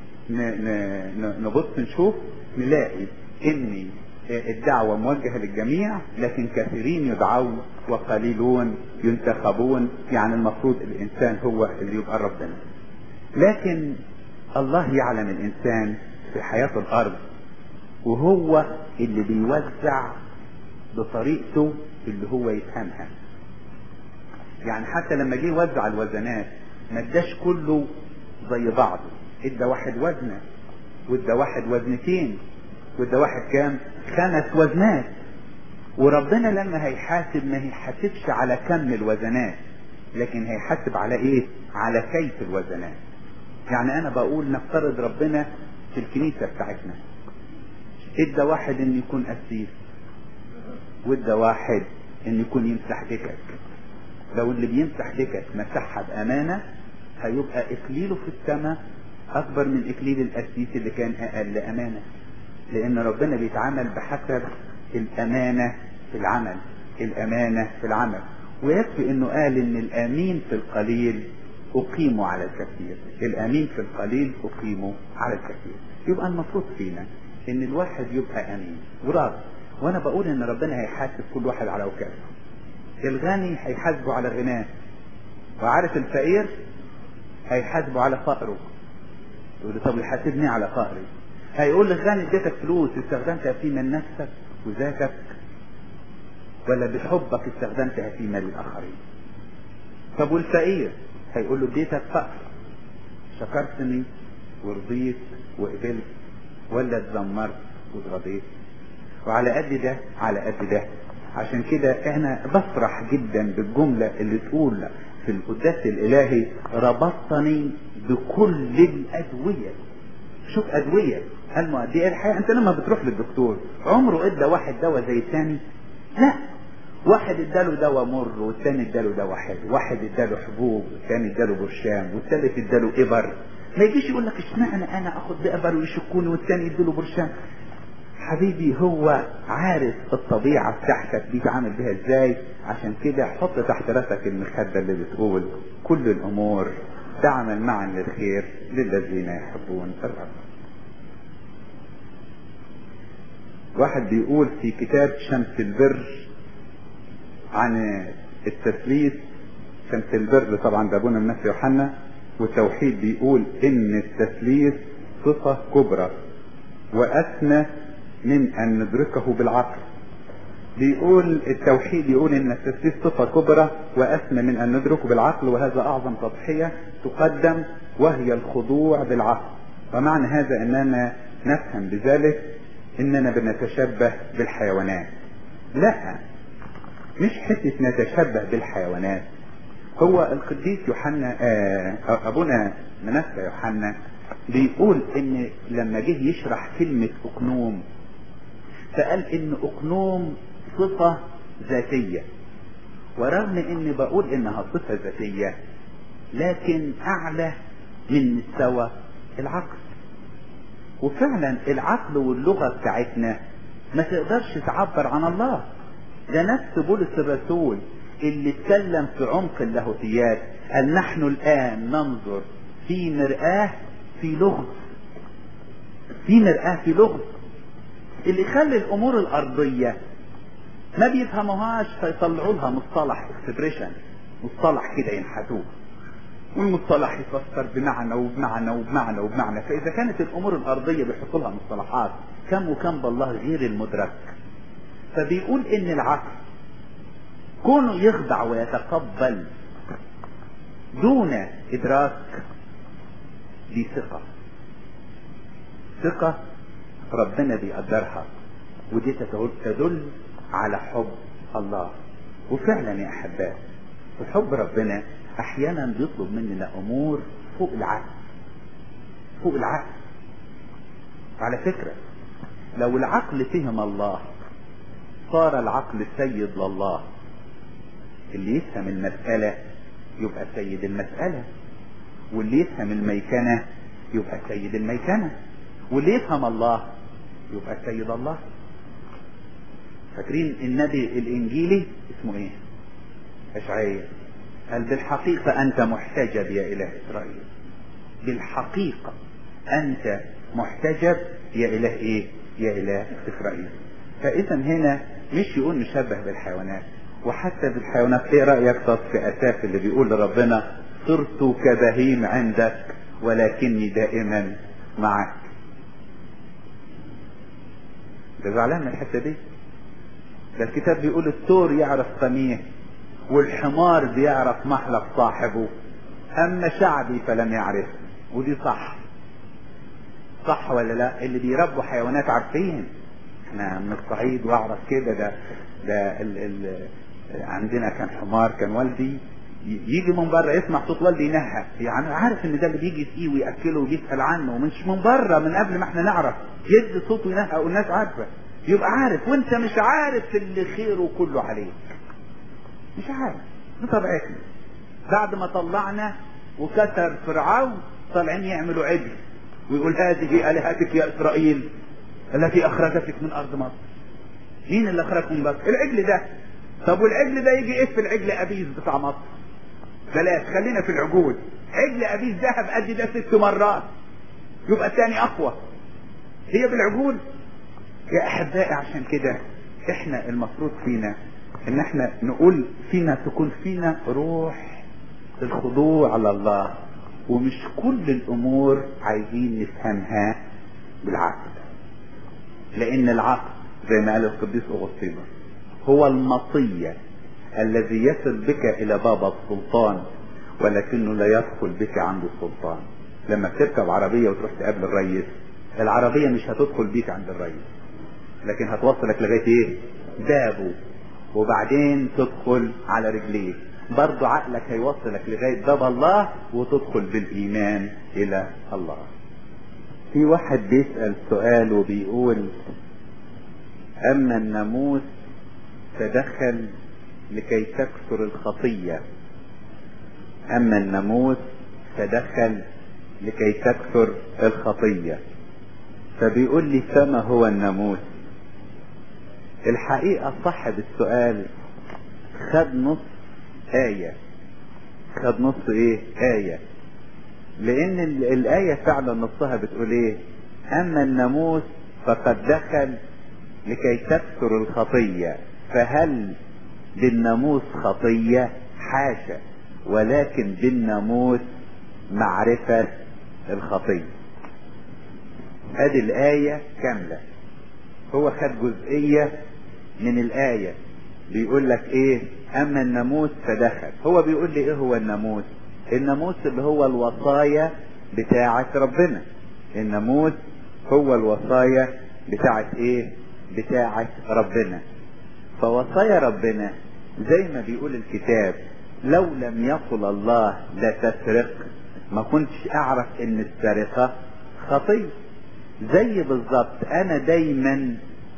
نبص نشوف نلاقي ان الدعوة موجهة للجميع لكن كثيرين يدعون وقليلون ينتخبون يعني المفروض الانسان هو اللي يبقى ربنا لكن الله يعلم الانسان في حياة الارض وهو اللي بيوزع بطريقته اللي هو يفهمها يعني حتى لما جه يوزع الوزنات ما اداش كله زي بعضه ادى واحد وزنه وادى واحد وزنتين وادى واحد كام خمس وزنات وربنا لما هيحاسب ما هيحاسبش على كم الوزنات لكن هيحاسب على ايه على كيف الوزنات يعني انا بقول نفترض ربنا في الكنيسة بتاعتنا ادى واحد ان يكون قسيس وادى واحد ان يكون يمسح دكك لو اللي بيمسح دكك مسحها بامانة هيبقى اكليله في السماء اكبر من اكليل القسيس اللي كان اقل امانة لان ربنا بيتعامل بحسب الامانة في العمل الامانة في العمل ويكفي انه قال ان الامين في القليل اقيموا على الكثير الامين في القليل اقيموا على الكثير يبقى المفروض فينا ان الواحد يبقى امين وراضي وانا بقول ان ربنا هيحاسب كل واحد على وكالته الغني هيحاسبه على غناه وعارف الفقير هيحاسبه على فقره يقول له طب يحاسبني على فقري هيقول للغني اديتك فلوس استخدمتها في من نفسك وذاتك ولا بحبك استخدمتها في مال الاخرين طب والفقير هيقول له اديتك فقر شكرتني ورضيت وقبلت ولا اتذمرت واتغضيت وعلى قد ده على قد ده عشان كده انا بفرح جدا بالجملة اللي تقول في القداس الالهي ربطني بكل الادوية شوف ادوية المؤدية الحقيقة انت لما بتروح للدكتور عمره ادى واحد دواء زي الثاني لا واحد اداله دواء مر والتاني اداله دواء حلو واحد اداله حبوب والتاني اداله برشام والتالت اداله ابر ما يجيش يقول لك اشمعنى انا اخد بابر ويشكوني والتاني يديله برشام حبيبي هو عارف الطبيعة بتاعتك دي تعامل بيها ازاي عشان كده حط تحت راسك المخدة اللي بتقول كل الامور تعمل معا للخير للذين يحبون الرب واحد بيقول في كتاب شمس البر عن التثليث شمس البر طبعا ده ابونا الناس يوحنا والتوحيد بيقول ان التثليث صفة كبرى واسمى من ان ندركه بالعقل بيقول التوحيد يقول ان التثليث صفة كبرى واسمى من ان ندركه بالعقل وهذا اعظم تضحية تقدم وهي الخضوع بالعقل ومعنى هذا اننا نفهم بذلك اننا بنتشبه بالحيوانات لا مش حتة نتشبه بالحيوانات هو القديس يوحنا آه ابونا منسى يوحنا بيقول ان لما جه يشرح كلمة اقنوم فقال ان اقنوم صفة ذاتية ورغم اني بقول انها صفة ذاتية لكن اعلى من مستوى العقل وفعلا العقل واللغة بتاعتنا ما تقدرش تعبر عن الله ده نفس بولس الرسول اللي اتكلم في عمق اللاهوتيات قال نحن الان ننظر في مرآة في لغز في مرآة في لغز اللي يخلي الامور الارضية ما بيفهموهاش فيطلعوا لها مصطلح اكسبريشن مصطلح كده ينحتوه والمصطلح يفسر بمعنى وبمعنى وبمعنى وبمعنى فاذا كانت الامور الارضية بيحطوا لها مصطلحات كم وكم بالله غير المدرك فبيقول ان العقل كونه يخضع ويتقبل دون ادراك دي ثقة ثقة ربنا بيقدرها ودي تدل على حب الله وفعلا يا احبائي وحب ربنا احيانا بيطلب مننا امور فوق العقل فوق العقل على فكرة لو العقل فهم الله صار العقل سيد لله اللي يفهم المسألة يبقى سيد المسألة واللي يفهم الميكنة يبقى سيد الميكنة واللي يفهم الله يبقى سيد الله فاكرين النبي الانجيلي اسمه ايه اشعياء قال بالحقيقة انت محتجب يا اله اسرائيل بالحقيقة انت محتجب يا اله ايه يا اله اسرائيل فاذا هنا مش يقول نشبه بالحيوانات وحتى بالحيوانات ايه رايك طب في اساس اللي بيقول لربنا صرت كبهيم عندك ولكني دائما معك ده زعلان من الحته دي ده الكتاب بيقول الثور يعرف قميه والحمار بيعرف محلق صاحبه اما شعبي فلم يعرف ودي صح صح ولا لا اللي بيربوا حيوانات عارفين احنا من الصعيد واعرف كده ده ده ال ال عندنا كان حمار كان والدي يجي من بره يسمع صوت والدي ينهى يعني عارف ان ده اللي بيجي يسقيه وياكله ويسال عنه ومش من بره من قبل ما احنا نعرف يدي صوته ينهى والناس عارفه يبقى عارف وانت مش عارف اللي خيره كله عليك مش عارف دي طبيعتنا بعد ما طلعنا وكسر فرعون طالعين يعملوا عجل ويقول هذه الهتك يا اسرائيل التي اخرجتك من ارض مصر مين اللي اخرجكم من مصر العجل ده طب والعجل ده يجي ايه في العجل ابيز بتاع مصر بلاش خلينا في العجول عجل ابيز ذهب قد ده ست مرات يبقى الثاني اقوى هي بالعجول يا احبائي عشان كده احنا المفروض فينا ان احنا نقول فينا تكون فينا روح الخضوع على الله ومش كل الامور عايزين نفهمها بالعقل لان العقل زي ما قال القديس اغسطينوس هو المطية الذي يصل بك الى باب السلطان ولكنه لا يدخل بك عند السلطان لما تركب عربية وتروح تقابل الرئيس العربية مش هتدخل بيك عند الرئيس لكن هتوصلك لغاية ايه بابه وبعدين تدخل على رجليه برضو عقلك هيوصلك لغاية باب الله وتدخل بالإيمان إلى الله في واحد بيسأل سؤال وبيقول أما الناموس تدخل لكي تكثر الخطية أما الناموس فدخل لكي تكثر الخطية فبيقول لي فما هو الناموس الحقيقة صاحب السؤال خد نص آية خد نص ايه آية لان الآية فعلا نصها بتقول ايه اما الناموس فقد دخل لكي تكثر الخطية فهل بالناموس خطية حاشا ولكن بالناموس معرفة الخطية ادي الآية كاملة هو خد جزئية من الآية بيقول لك ايه اما الناموس فدخل هو بيقول لي ايه هو الناموس الناموس اللي هو الوصايا بتاعة ربنا الناموس هو الوصايا بتاعة ايه بتاعة ربنا فوصايا ربنا زي ما بيقول الكتاب لو لم يقل الله لا تسرق ما كنتش اعرف ان السرقة خطية زي بالظبط انا دايما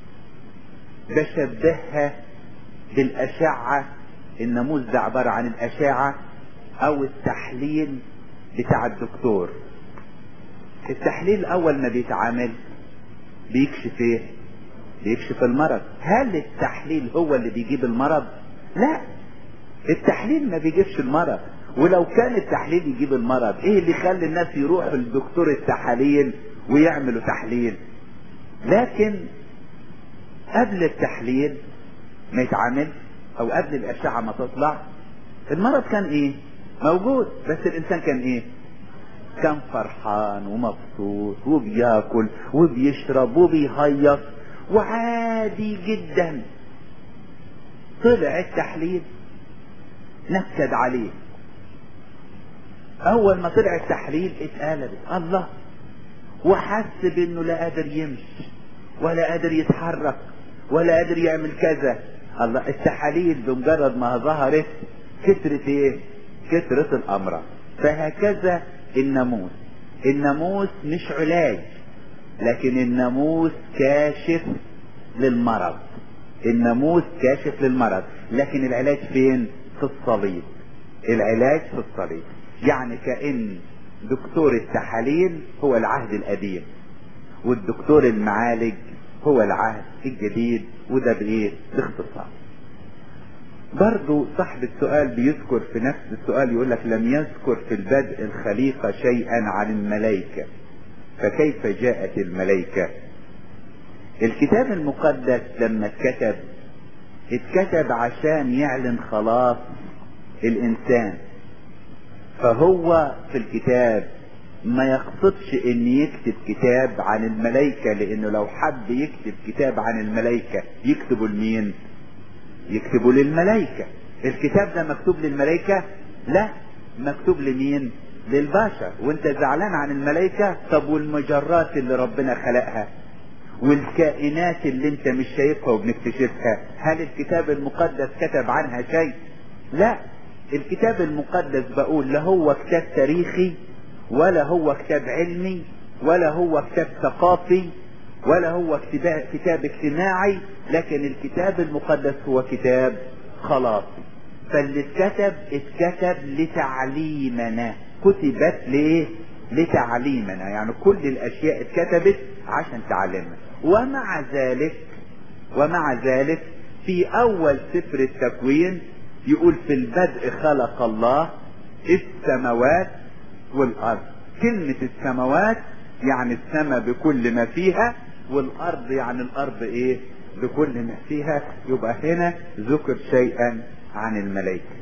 بشبهها بالاشعة الناموس ده عبارة عن الاشعة او التحليل بتاع الدكتور التحليل اول ما بيتعامل بيكشف ايه بيكشف المرض هل التحليل هو اللي بيجيب المرض لا التحليل ما بيجيبش المرض ولو كان التحليل يجيب المرض ايه اللي يخلي الناس يروحوا لدكتور التحاليل ويعملوا تحليل لكن قبل التحليل ما يتعامل او قبل الاشعة ما تطلع المرض كان ايه موجود بس الانسان كان ايه كان فرحان ومبسوط وبياكل وبيشرب وبيهيص وعادي جدا طلع التحليل نكد عليه اول ما طلع التحليل اتقلبت الله وحس بانه لا قادر يمشي ولا قادر يتحرك ولا قادر يعمل كذا الله التحاليل بمجرد ما ظهرت كترت ايه كترت الامراض فهكذا الناموس الناموس مش علاج لكن الناموس كاشف للمرض الناموس كاشف للمرض لكن العلاج فين في الصليب العلاج في الصليب يعني كأن دكتور التحاليل هو العهد القديم والدكتور المعالج هو العهد الجديد وده بايه باختصار برضو صاحب السؤال بيذكر في نفس السؤال يقول لك لم يذكر في البدء الخليقة شيئا عن الملائكة فكيف جاءت الملائكة الكتاب المقدس لما اتكتب اتكتب عشان يعلن خلاص الانسان فهو في الكتاب ما يقصدش ان يكتب كتاب عن الملائكة لانه لو حب يكتب كتاب عن الملائكة يكتبه لمين يكتبه للملائكة الكتاب ده مكتوب للملائكة لا مكتوب لمين للبشر وانت زعلان عن الملائكة طب والمجرات اللي ربنا خلقها والكائنات اللي انت مش شايفها وبنكتشفها هل الكتاب المقدس كتب عنها شيء لا الكتاب المقدس بقول لا هو كتاب تاريخي ولا هو كتاب علمي ولا هو كتاب ثقافي ولا هو كتاب, كتاب اجتماعي لكن الكتاب المقدس هو كتاب خلاصي فاللي اتكتب اتكتب لتعليمنا كتبت ليه لتعليمنا يعني كل الاشياء اتكتبت عشان تعلمنا ومع ذلك ومع ذلك في اول سفر التكوين يقول في البدء خلق الله السماوات والارض كلمة السماوات يعني السماء بكل ما فيها والارض يعني الارض ايه بكل ما فيها يبقى هنا ذكر شيئا عن الملائكة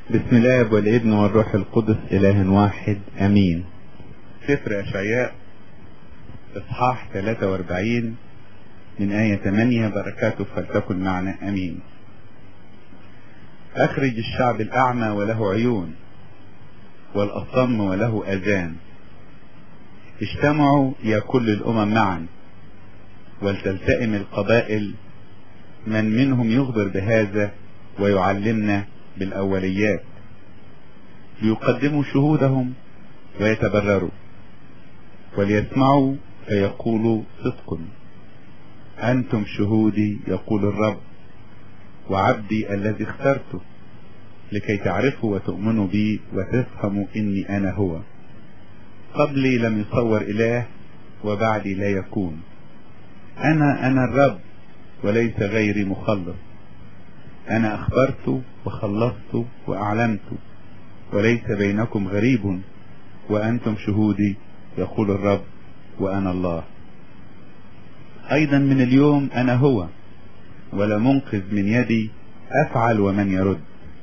بسم الله والابن والروح القدس إله واحد أمين سفر أشعياء إصحاح 43 من آية 8 بركاته فلتكن معنا أمين أخرج الشعب الأعمى وله عيون والأصم وله أذان اجتمعوا يا كل الأمم معا ولتلتئم القبائل من منهم يخبر بهذا ويعلمنا بالأوليات ليقدموا شهودهم ويتبرروا وليسمعوا فيقولوا صدق أنتم شهودي يقول الرب وعبدي الذي اخترته لكي تعرفوا وتؤمنوا بي وتفهموا إني أنا هو قبلي لم يصور إله وبعدي لا يكون أنا أنا الرب وليس غيري مخلص أنا أخبرت وخلصت وأعلمت وليس بينكم غريب وأنتم شهودي يقول الرب وأنا الله أيضا من اليوم أنا هو ولا منقذ من يدي أفعل ومن يرد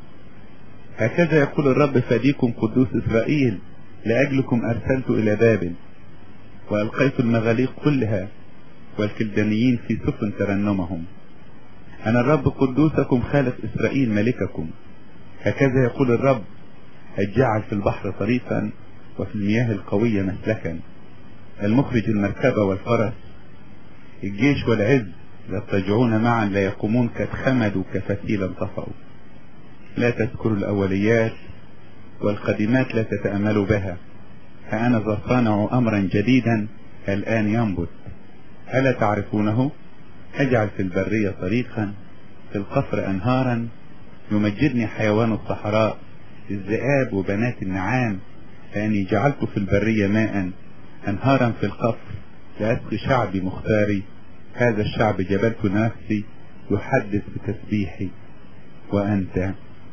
هكذا يقول الرب فديكم قدوس إسرائيل لأجلكم أرسلت إلى بابل وألقيت المغاليق كلها والكلدانيين في سفن ترنمهم أنا الرب قدوسكم خالق إسرائيل ملككم هكذا يقول الرب الجعل في البحر طريقا وفي المياه القوية مسلكا المخرج المركبة والفرس الجيش والعز يضطجعون معا لا يقومون قد خمدوا كفتيلا طفأوا لا تذكروا الأوليات والقديمات لا تتأملوا بها فأنا ذا صانع أمرا جديدا الآن ينبت ألا تعرفونه أجعل في البرية طريقا في القفر أنهارا يمجدني حيوان الصحراء الذئاب وبنات النعام لأني جعلت في البرية ماء أنهارا في القفر لأسقي شعبي مختاري هذا الشعب جبلت نفسي يحدث بتسبيحي وأنت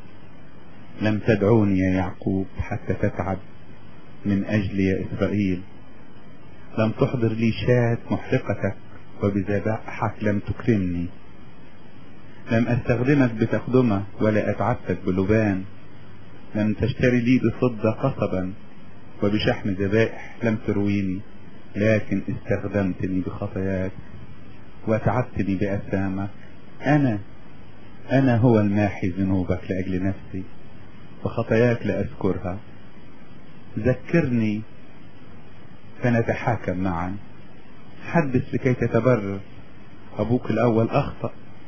لم تدعوني يا يعقوب حتى تتعب من أجل يا إسرائيل لم تحضر لي شاة محرقتك وبذبائحك لم تكرمني لم أستخدمك بتخدمة ولا أتعبتك بلبان لم تشتري لي بفضة قصبا وبشحم ذبائح لم ترويني لكن استخدمتني بخطاياك وتعبتني بأسامك أنا أنا هو الماحي ذنوبك لأجل نفسي وخطاياك لأذكرها ذكرني فنتحاكم معا حدث لكي تتبرر أبوك الأول أخطأ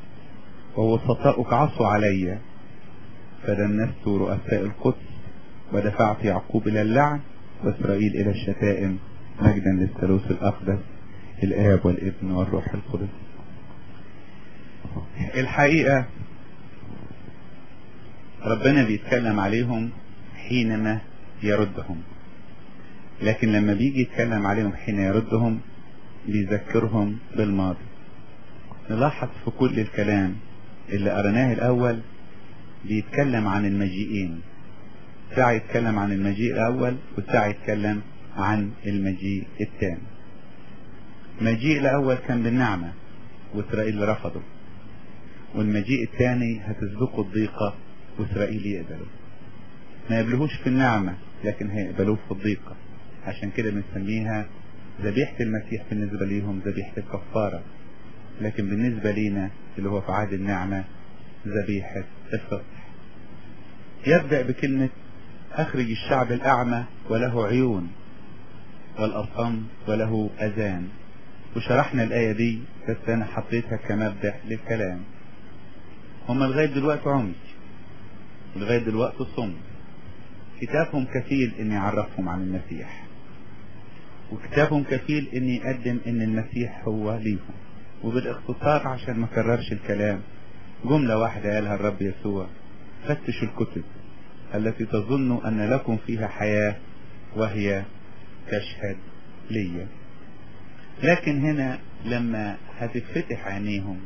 ووسطاؤك عصوا علي فدنست رؤساء القدس ودفعت يعقوب إلى اللعن وإسرائيل إلى الشتائم مجدا للثالوث الأقدس الآب والابن والروح القدس الحقيقة ربنا بيتكلم عليهم حينما يردهم لكن لما بيجي يتكلم عليهم حين يردهم بيذكرهم بالماضي نلاحظ في كل الكلام اللي قرناه الأول بيتكلم عن المجيئين ساعة يتكلم عن المجيء الأول وساعة يتكلم عن المجيء الثاني المجيء الأول كان بالنعمة وإسرائيل رفضه والمجيء الثاني هتسبقه الضيقة وإسرائيل يقبله ما يقبلوهوش في النعمة لكن هيقبلوه في الضيقة عشان كده بنسميها ذبيحة المسيح بالنسبة ليهم ذبيحة الكفارة لكن بالنسبة لينا اللي هو في عهد النعمة ذبيحة الفصح يبدأ بكلمة أخرج الشعب الأعمى وله عيون والأصم وله أذان وشرحنا الآية دي بس أنا حطيتها كمبدأ للكلام هم لغاية دلوقتي عمي ولغاية دلوقتي صم كتابهم كفيل ان يعرفهم عن المسيح وكتابهم كفيل ان يقدم ان المسيح هو ليهم وبالاختصار عشان ما كررش الكلام جملة واحدة قالها الرب يسوع فتشوا الكتب التي تظن ان لكم فيها حياة وهي تشهد لي لكن هنا لما هتتفتح عينيهم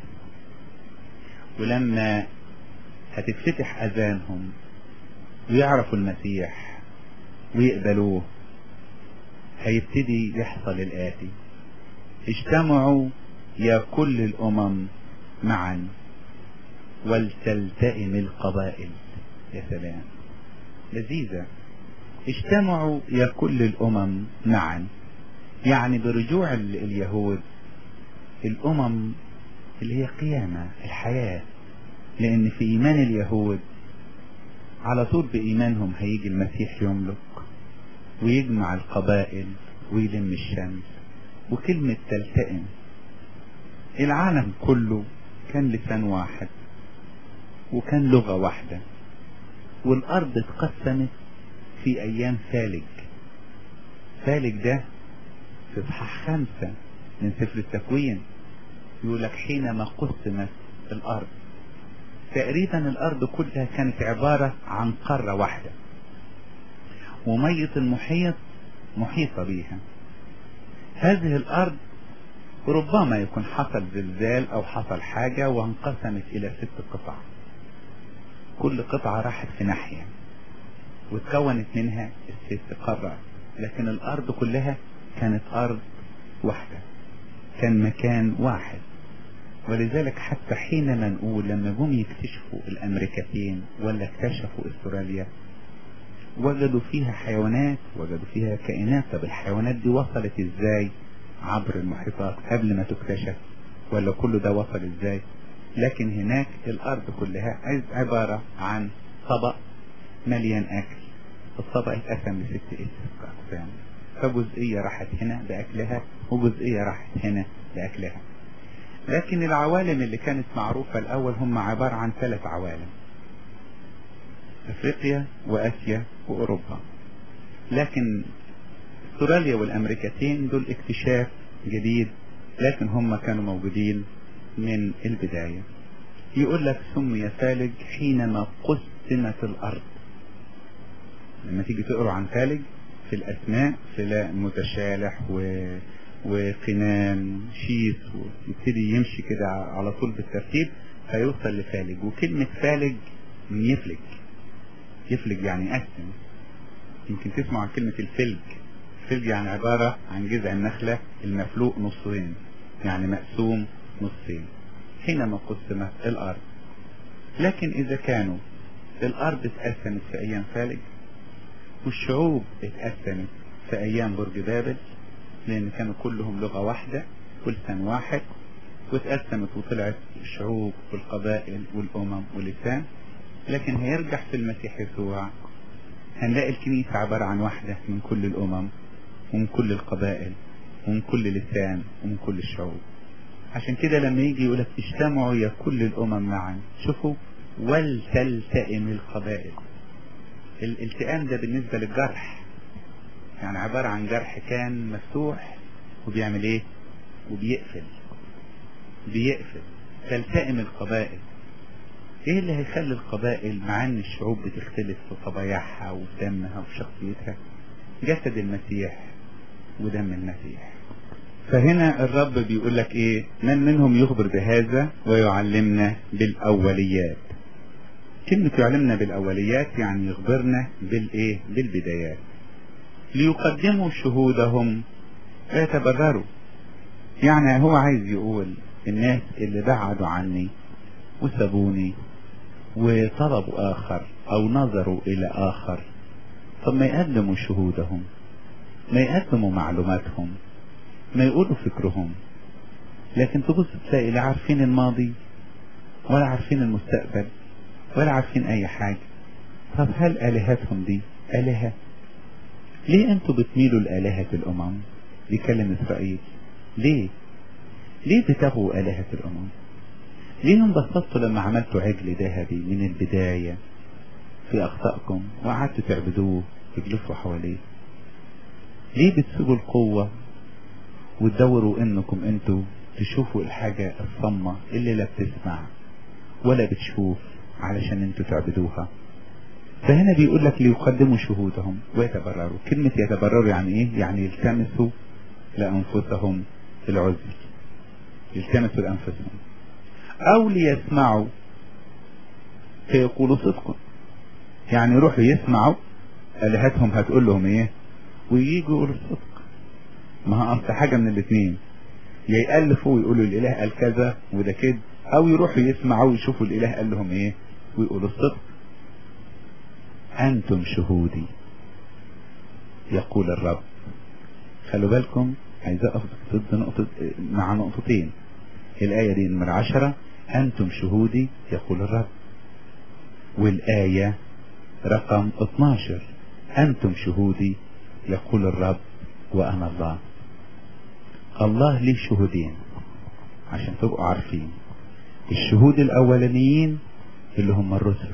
ولما هتتفتح اذانهم ويعرفوا المسيح ويقبلوه هيبتدي يحصل الآتي اجتمعوا يا كل الأمم معا ولتلتئم القبائل يا سلام لذيذة اجتمعوا يا كل الأمم معا يعني برجوع ال- اليهود الأمم اللي هي قيامة الحياة لأن في إيمان اليهود على طول بإيمانهم هيجي المسيح يملك ويجمع القبائل ويلم الشمس وكلمة تلتئم العالم كله كان لسان واحد وكان لغة واحدة والأرض اتقسمت في أيام فالج فالج ده في إصحاح خمسة من سفر التكوين يقول لك حينما قسمت الأرض تقريبا الأرض كلها كانت عبارة عن قارة واحدة ومية المحيط محيطة بيها هذه الأرض ربما يكون حصل زلزال أو حصل حاجة وانقسمت إلى ست قطع كل قطعة راحت في ناحية وتكونت منها الست قارات لكن الأرض كلها كانت أرض واحدة كان مكان واحد ولذلك حتى حينما نقول لما جم يكتشفوا الأمريكتين ولا اكتشفوا استراليا وجدوا فيها حيوانات وجدوا فيها كائنات طب الحيوانات دي وصلت ازاي عبر المحيطات قبل ما تكتشف ولا كل ده وصل ازاي لكن هناك الارض كلها عز- عبارة عن طبق مليان اكل الطبق اتقسم لست اقسام فجزئية راحت هنا باكلها وجزئية راحت هنا باكلها لكن العوالم اللي كانت معروفة الاول هم عبارة عن ثلاث عوالم افريقيا واسيا واوروبا لكن استراليا والامريكتين دول اكتشاف جديد لكن هم كانوا موجودين من البداية يقول لك سمي فالج حينما قسمت الارض لما تيجي تقروا عن فالج في الاسماء تلاقي متشالح و... وقنان شيس ويبتدي يمشي كده على طول بالترتيب فيوصل لفالج وكلمة فالج من يفلج يفلج يعني يقسم يمكن تسمعوا عن كلمة الفلج الفلج يعني عبارة عن جذع النخلة المفلوق نصين يعني مقسوم نصين حينما قسمت الأرض لكن إذا كانوا الأرض اتقسمت في أيام فالج والشعوب اتقسمت في أيام برج بابل لأن كانوا كلهم لغة واحدة ولسان واحد واتقسمت وطلعت الشعوب والقبائل والأمم ولسان لكن هيرجع في المسيح يسوع هنلاقي الكنيسة عبارة عن واحدة من كل الأمم ومن كل القبائل ومن كل لسان ومن كل الشعوب عشان كده لما يجي يقولك اجتمعوا يا كل الأمم معا شوفوا ولتلتئم القبائل الالتئام ده بالنسبة للجرح يعني عبارة عن جرح كان مفتوح وبيعمل ايه وبيقفل بيقفل تلتئم القبائل ايه اللي هيخلي القبائل مع ان الشعوب بتختلف في طبايعها وفي دمها وفي شخصيتها جسد المسيح ودم المسيح فهنا الرب بيقول لك ايه من منهم يخبر بهذا ويعلمنا بالاوليات كلمة يعلمنا بالاوليات يعني يخبرنا بالايه بالبدايات ليقدموا شهودهم ويتبرروا يعني هو عايز يقول الناس اللي بعدوا عني وسابوني وطلبوا آخر أو نظروا إلى آخر طب ما يقدموا شهودهم ما يقدموا معلوماتهم ما يقولوا فكرهم لكن تبص تلاقي لا عارفين الماضي ولا عارفين المستقبل ولا عارفين أي حاجة طب هل آلهتهم دي آلهة ليه أنتوا بتميلوا لآلهة الأمم بيكلم إسرائيل ليه ليه بتغوا آلهة الأمم ليه انبسطتوا لما عملتوا عجل ذهبي من البداية في أخطائكم وقعدتوا تعبدوه تجلسوا حواليه ليه بتسيبوا القوة وتدوروا انكم انتوا تشوفوا الحاجة الصمة اللي لا بتسمع ولا بتشوف علشان انتوا تعبدوها فهنا بيقول لك ليقدموا شهودهم ويتبرروا كلمة يتبرروا يعني ايه يعني يلتمسوا لأنفسهم العذر يلتمسوا لأنفسهم أو ليسمعوا فيقولوا صدقا يعني يروحوا يسمعوا آلهتهم هتقول لهم ايه وييجوا يقولوا الصدق ما هو أصل حاجة من الاثنين يا يألفوا ويقولوا الإله قال كذا وده كده أو يروحوا يسمعوا ويشوفوا الإله قال لهم ايه ويقولوا الصدق أنتم شهودي يقول الرب خلوا بالكم عايز أقف ضد نقطة مع نقطتين الآية دي نمرة عشرة أنتم شهودي يقول الرب والآية رقم 12 أنتم شهودي يقول الرب وأنا الله الله ليه شهودين عشان تبقوا عارفين الشهود الأولانيين اللي هم الرسل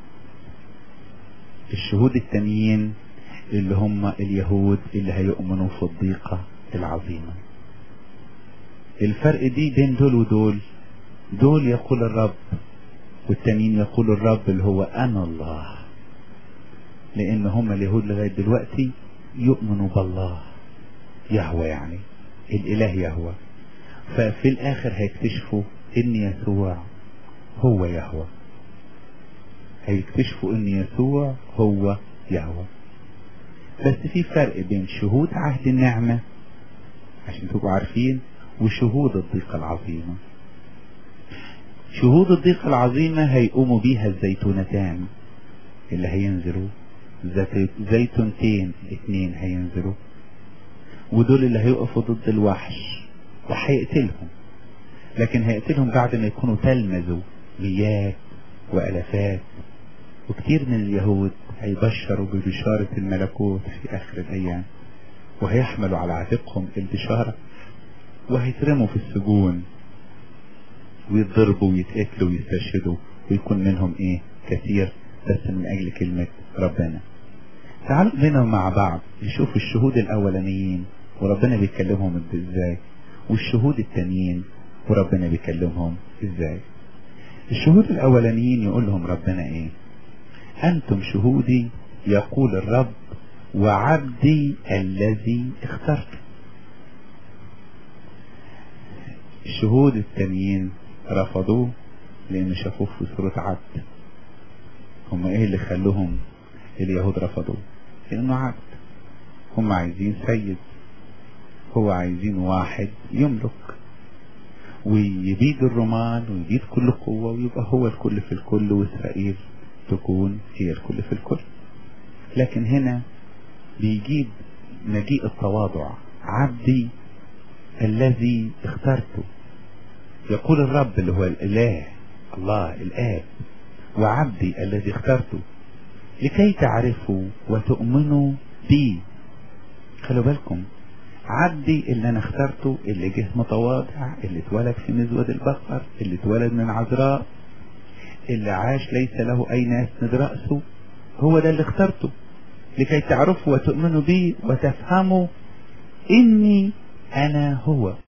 الشهود التانيين اللي هم اليهود اللي هيؤمنوا في الضيقة العظيمة الفرق دي بين دول ودول دول يقول الرب والتانيين يقول الرب اللي هو أنا الله لأن هم اليهود لغاية دلوقتي يؤمنوا بالله يهوى يعني الإله يهوى ففي الآخر هيكتشفوا إن يسوع هو يهوى هيكتشفوا إن يسوع هو يهوى بس في فرق بين شهود عهد النعمة عشان تبقوا عارفين وشهود الضيقة العظيمة شهود الضيقة العظيمة هيقوموا بيها الزيتونتان اللي هينزلوا زيتونتين اتنين هينزلوا ودول اللي هيقفوا ضد الوحش وهيقتلهم لكن هيقتلهم بعد ما يكونوا تلمذوا مياه والافات وكتير من اليهود هيبشروا ببشارة الملكوت في اخر الايام وهيحملوا على عاتقهم البشارة وهيترموا في السجون ويتضربوا ويتقتلوا ويستشهدوا ويكون منهم ايه كثير بس من اجل كلمة ربنا تعالوا بينا مع بعض نشوف الشهود الاولانيين وربنا بيكلمهم ازاي والشهود التانيين وربنا بيكلمهم ازاي الشهود الاولانيين يقول لهم ربنا ايه انتم شهودي يقول الرب وعبدي الذي اخترته الشهود التانيين رفضوه لان شافوه في صورة عبد هم ايه اللي خلوهم اليهود رفضوه لانه عبد هم عايزين سيد هو عايزين واحد يملك ويبيد الرومان ويبيد كل قوة ويبقى هو الكل في الكل وإسرائيل تكون هي الكل في الكل لكن هنا بيجيب مجيء التواضع عبدي الذي اخترته يقول الرب اللي هو الإله الله الآب وعبدي الذي اخترته لكي تعرفوا وتؤمنوا بي خلوا بالكم عبدي اللي انا اخترته اللي جه متواضع اللي اتولد في مزود البقر اللي اتولد من عذراء اللي عاش ليس له اين يسند رأسه هو ده اللي اخترته لكي تعرفوا وتؤمنوا بي وتفهموا اني انا هو